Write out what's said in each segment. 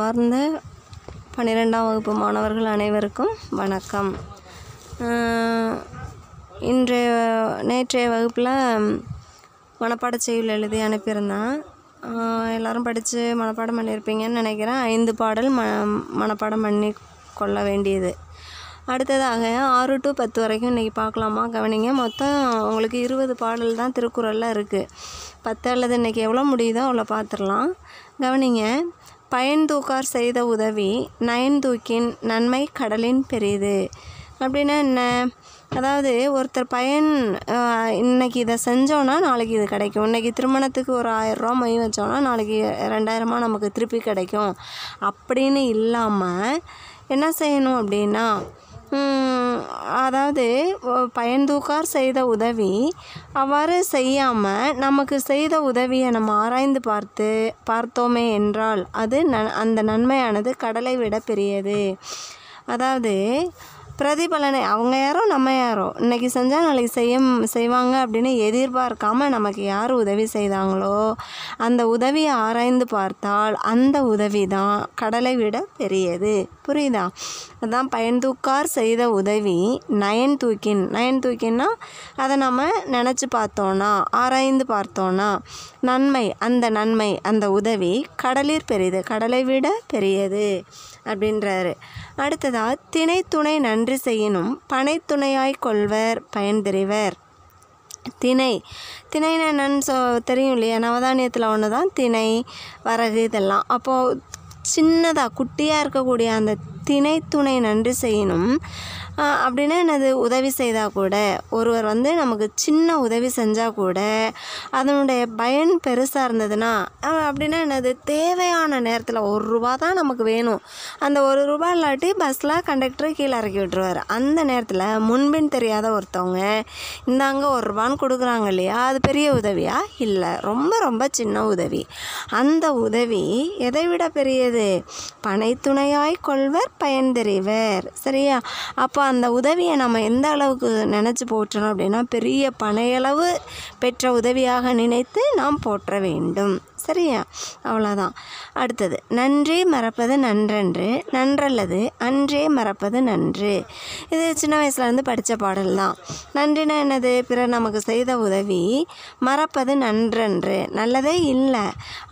அன்பார்ந்த பன்னிரெண்டாம் வகுப்பு மாணவர்கள் அனைவருக்கும் வணக்கம் ஆஹ் இன்றைய நேற்றைய வகுப்பில் மனப்பாடச் செய்யுள் எழுதி அனுப்பியிருந்தேன் ஆஹ் எல்லாரும் படித்து மனப்பாடம் பண்ணியிருப்பீங்கன்னு நினைக்கிறேன் ஐந்து பாடல் ம மனப்பாடம் பண்ணி கொள்ள வேண்டியது அடுத்ததாக ஆறு டு பத்து வரைக்கும் இன்றைக்கி பார்க்கலாமா கவனிங்க மொத்தம் உங்களுக்கு இருபது பாடல் தான் திருக்குறளில் இருக்குது பத்து அல்லது இன்றைக்கி எவ்வளோ முடியுதோ அவ்வளோ பார்த்துடலாம் கவனிங்க பயன் தூக்கார் செய்த உதவி நயன் தூக்கின் நன்மை கடலின் பெரிது அப்படின்னா என்ன அதாவது ஒருத்தர் பயன் ஆஹ், இன்னைக்கு இதை செஞ்சோன்னா நாளைக்கு இது கிடைக்கும் இன்னைக்கு திருமணத்துக்கு ஒரு ஆயிரரூவா மொய் வச்சோன்னா நாளைக்கு ரெண்டாயிரமா நமக்கு திருப்பி கிடைக்கும் அப்படின்னு இல்லாமல் என்ன செய்யணும் அப்படின்னா உம், அதாவது ஒ- பயன்தூக்கார் செய்த உதவி அவ்வாறு செய்யாமல் நமக்கு செய்த உதவியை நம்ம ஆராய்ந்து பார்த்து பார்த்தோமே என்றால் அது ந அந்த நன்மையானது கடலை விட பெரியது அதாவது பிரதிபலனை அவங்க யாரோ நம்ம யாரோ இன்னைக்கு செஞ்சால் நாளைக்கு செய்ய செய்வாங்க அப்படின்னு எதிர்பார்க்காம நமக்கு யார் உதவி செய்தாங்களோ அந்த உதவியை ஆராய்ந்து பார்த்தால் அந்த உதவி தான் கடலை விட பெரியது புரியுதா அதான் பயன்தூக்கார் செய்த உதவி நயன் தூக்கின் நயன் தூக்கின்னா அதை நம்ம நினச்சி பார்த்தோன்னா ஆராய்ந்து பார்த்தோன்னா நன்மை அந்த நன்மை அந்த உதவி கடலிற் பெரியது கடலை விட பெரியது அப்படின்றாரு அடுத்ததா திணை துணை நன்றி செய்யினும் பனை துணையாய் கொள்வர் பயன்தெரிவர் திணை திணைன்னு என்னன்னு சொ தெரியும் இல்லையா நவதானியத்தில் ஒன்று தான் திணை வரகு இதெல்லாம் அப்போது சின்னதாக குட்டியாக இருக்கக்கூடிய அந்த திணை துணை நன்றி செய்யணும் ஆஹ் அப்படின்னா என்னது உதவி செய்தால் கூட ஒருவர் வந்து நமக்கு சின்ன உதவி செஞ்சால் கூட அதனுடைய பயன் பெருசாக இருந்ததுன்னா ஆஹ் அப்படின்னா என்னது தேவையான நேரத்தில் ஒரு ரூபா தான் நமக்கு வேணும் அந்த ஒரு ரூபா இல்லாட்டி பஸ்ஸில் கண்டக்டர் கீழே இறக்கி விட்டுருவார் அந்த நேரத்தில் முன்பின் தெரியாத ஒருத்தவங்க இந்தாங்க ஒரு ரூபான்னு கொடுக்குறாங்க இல்லையா அது பெரிய உதவியா இல்லை ரொம்ப ரொம்ப சின்ன உதவி அந்த உதவி எதை விட பெரியது பனைத்துணையாய் கொள்வர் பயன்தெரிவர் சரியா அப்போ அந்த உதவியை நம்ம எந்த அளவுக்கு நினச்சி போற்றணும் அப்படின்னா பெரிய பனையளவு பெற்ற உதவியாக நினைத்து நாம் போற்ற வேண்டும் சரியா அவ்வளோதான் அடுத்தது நன்றி மறப்பது நன்றன்று நன்றல்லது அன்றே மறப்பது நன்று இது சின்ன வயசுலேருந்து படித்த பாடல் தான் நன்றினா என்னது பிறர் நமக்கு செய்த உதவி மறப்பது நன்றன்று நல்லதே இல்லை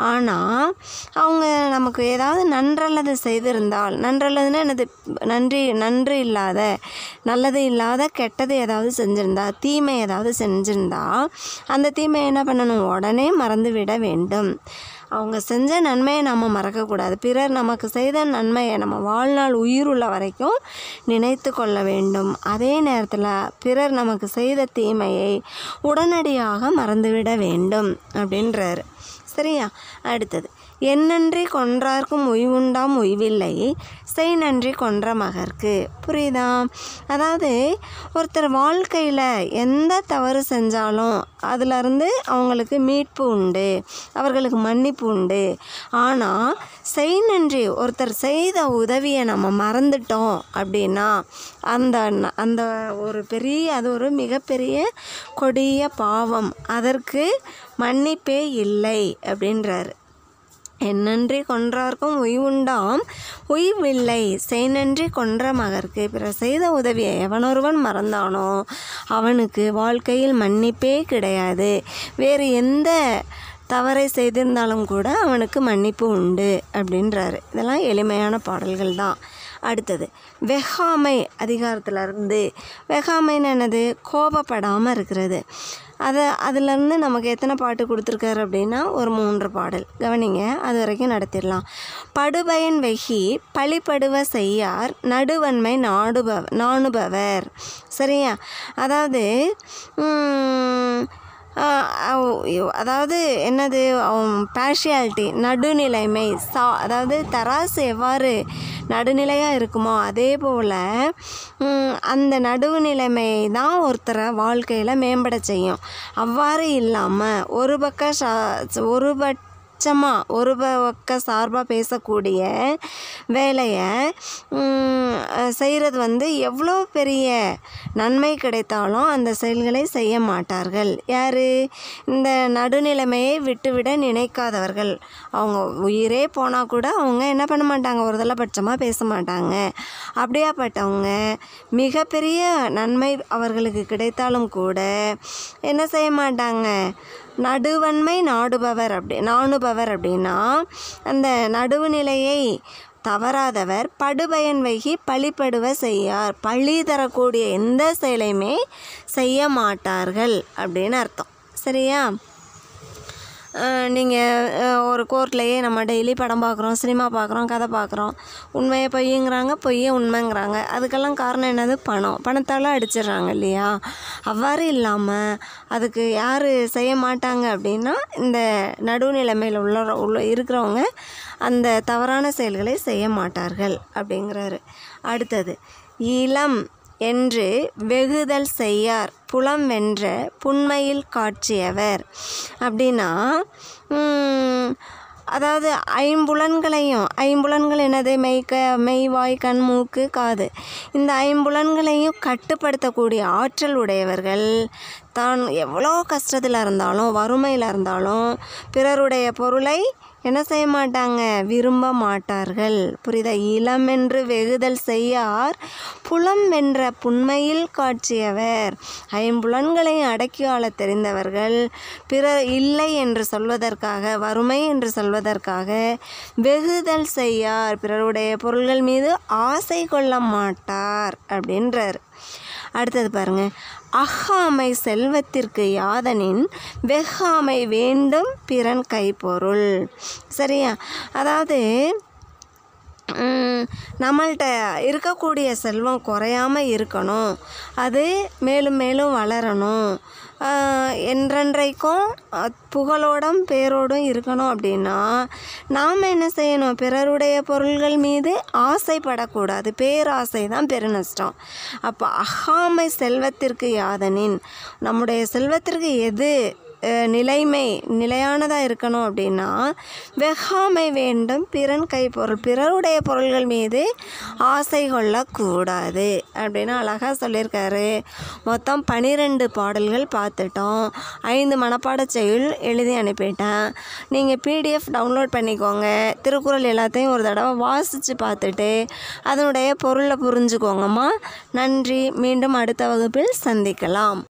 ஆனால் அவங்க நமக்கு ஏதாவது நன்றல்லது செய்திருந்தால் நன்றல்லதுன்னா என்னது நன்றி நன்று இல்லாத நல்லது இல்லாத கெட்டது ஏதாவது செஞ்சிருந்தா தீமை ஏதாவது செஞ்சிருந்தா அந்த தீமையை என்ன பண்ணணும் உடனே மறந்து விட வேண்டும் அவங்க செஞ்ச நன்மையை நம்ம மறக்கக்கூடாது பிறர் நமக்கு செய்த நன்மையை நம்ம வாழ்நாள் உயிருள்ள வரைக்கும் நினைத்து கொள்ள வேண்டும் அதே நேரத்தில் பிறர் நமக்கு செய்த தீமையை உடனடியாக மறந்துவிட வேண்டும் அப்படின்றாரு சரியா அடுத்தது என்னன்றி கொன்றார்க்கும் உய்வுண்டாம் உய்வில்லை செய் நன்றி கொன்ற மகர்க்கு புரியுதா அதாவது ஒருத்தர் வாழ்க்கையில் எந்த தவறு செஞ்சாலும் அதிலிருந்து அவங்களுக்கு மீட்பு உண்டு அவர்களுக்கு மன்னிப்பு உண்டு ஆனால் செய் நன்றி ஒருத்தர் செய்த உதவியை நம்ம மறந்துட்டோம் அப்படின்னா அந்த ந- அந்த ஒரு பெரிய அது ஒரு மிகப்பெரிய கொடிய பாவம் அதற்கு மன்னிப்பே இல்லை அப்படின்றாரு என்னன்றி கொன்றார்க்கும் உய்வுண்டாம் உய்வில்லை செய்நன்றி கொன்ற மகர்க்கு பிறர் செய்த உதவியை எவனொருவன் மறந்தானோ அவனுக்கு வாழ்க்கையில் மன்னிப்பே கிடையாது வேறு எந்த தவறை செய்திருந்தாலும் கூட அவனுக்கு மன்னிப்பு உண்டு அப்படின்றாரு இதெல்லாம் எளிமையான பாடல்கள் தான் அடுத்தது வெகாமை அதிகாரத்துல இருந்து வெகாமைன்னு என்னது கோபப்படாமல் இருக்கிறது அதை அதுலேருந்து நமக்கு எத்தனை பாட்டு கொடுத்துருக்காரு அப்படின்னா ஒரு மூன்று பாடல் கவனிங்க அது வரைக்கும் நடத்திடலாம் படுபயன் வெகி பழிபடுவ செய்யார் நடுவன்மை நாடுப நாணுபவர் சரியா அதாவது உம், ஆஹ் அவ்- இவ்- அதாவது என்னது பேஷியாலிட்டி நடுநிலைமை சா அதாவது தராசு எவ்வாறு நடுநிலையாக இருக்குமோ அதே போல் அந்த நடுவுநிலைமை தான் ஒருத்தரை வாழ்க்கையில் மேம்பட செய்யும் அவ்வாறு இல்லாமல் ஒரு பக்க சா ஒரு பட் பட்சமாக ஒரு பக்க சார்பாக பேசக்கூடிய வேலையை செய்கிறது வந்து எவ்வளோ பெரிய நன்மை கிடைத்தாலும் அந்த செயல்களை செய்ய மாட்டார்கள் யார் இந்த நடுநிலைமையை விட்டுவிட நினைக்காதவர்கள் அவங்க உயிரே போனால் கூட அவங்க என்ன பண்ண மாட்டாங்க ஒரு பட்சமாக பேச மாட்டாங்க அப்படியாப்பட்டவங்க மிகப்பெரிய நன்மை அவர்களுக்கு கிடைத்தாலும் கூட என்ன செய்ய மாட்டாங்க நடுவன்மை நாடுபவர் அப்படி நாணுபவர் அப்படின்னா அந்த நடுவு நிலையை தவறாதவர் படுபயன் வைகி பழிப்படுவ செய்யார் பழி தரக்கூடிய எந்த செயலையுமே செய்ய மாட்டார்கள் அப்படின்னு அர்த்தம் சரியா நீங்கள் ஒரு கோர்ட்லேயே நம்ம டெய்லி படம் பார்க்குறோம் சினிமா பார்க்குறோம் கதை பார்க்குறோம் உண்மையை பொய்யுங்கிறாங்க பொய்யை உண்மைங்கிறாங்க அதுக்கெல்லாம் காரணம் என்னது பணம் பணத்தால் அடிச்சிடுறாங்க இல்லையா அவ்வாறு இல்லாமல் அதுக்கு யார் செய்ய மாட்டாங்க அப்படின்னா இந்த நடுநிலைமையில் உள்ள உள்ள இருக்கிறவங்க அந்த தவறான செயல்களை செய்ய மாட்டார்கள் அப்படிங்கிறாரு அடுத்தது இளம் என்று வெகுதல் செய்யார் புலம் வென்ற புண்மையில் காட்சியவர் அப்படின்னா அதாவது ஐம்புலன்களையும் ஐம்புலன்கள் என்னது மெய்க்க மெய் வாய் கண் மூக்கு காது இந்த ஐம்புலன்களையும் கட்டுப்படுத்தக்கூடிய ஆற்றல் உடையவர்கள் தான் எவ்வளோ கஷ்டத்தில் இருந்தாலும் வறுமையில் இருந்தாலும் பிறருடைய பொருளை என்ன செய்ய மாட்டாங்க விரும்ப மாட்டார்கள் புரியுதா இளம் என்று வெகுதல் செய்யார் புலம் வென்ற புண்மையில் காட்சியவர் ஐம்புலன்களை அடக்கி ஆள தெரிந்தவர்கள் பிறர் இல்லை என்று சொல்வதற்காக வறுமை என்று சொல்வதற்காக வெகுதல் செய்யார் பிறருடைய பொருள்கள் மீது ஆசை கொள்ள மாட்டார் அப்படின்றார் அடுத்தது பாருங்க அகாமை செல்வத்திற்கு யாதனின் வெகாமை வேண்டும் பிறன் கைப்பொருள் சரியா அதாவது நம்மள்கிட்ட இருக்கக்கூடிய செல்வம் குறையாமல் இருக்கணும் அது மேலும் மேலும் வளரணும் என்றென்றைக்கும் புகழோடும் பேரோடும் இருக்கணும் அப்படின்னா நாம் என்ன செய்யணும் பிறருடைய பொருள்கள் மீது ஆசைப்படக்கூடாது பேராசை தான் பெருநஷ்டம் அப்போ அகாமை செல்வத்திற்கு யாதனின் நம்முடைய செல்வத்திற்கு எது நிலைமை நிலையானதாக இருக்கணும் அப்படின்னா வெகாமை வேண்டும் பிறன் கைப்பொருள் பிறருடைய பொருள்கள் மீது ஆசை கொள்ளக்கூடாது அப்படின்னு அழகாக சொல்லியிருக்காரு மொத்தம் பனிரெண்டு பாடல்கள் பார்த்துட்டோம் ஐந்து மனப்பாட செயல் எழுதி அனுப்பிட்டேன் நீங்கள் பிடிஎஃப் டவுன்லோட் பண்ணிக்கோங்க திருக்குறள் எல்லாத்தையும் ஒரு தடவை வாசித்து பார்த்துட்டு அதனுடைய பொருளை புரிஞ்சுக்கோங்கம்மா நன்றி மீண்டும் அடுத்த வகுப்பில் சந்திக்கலாம்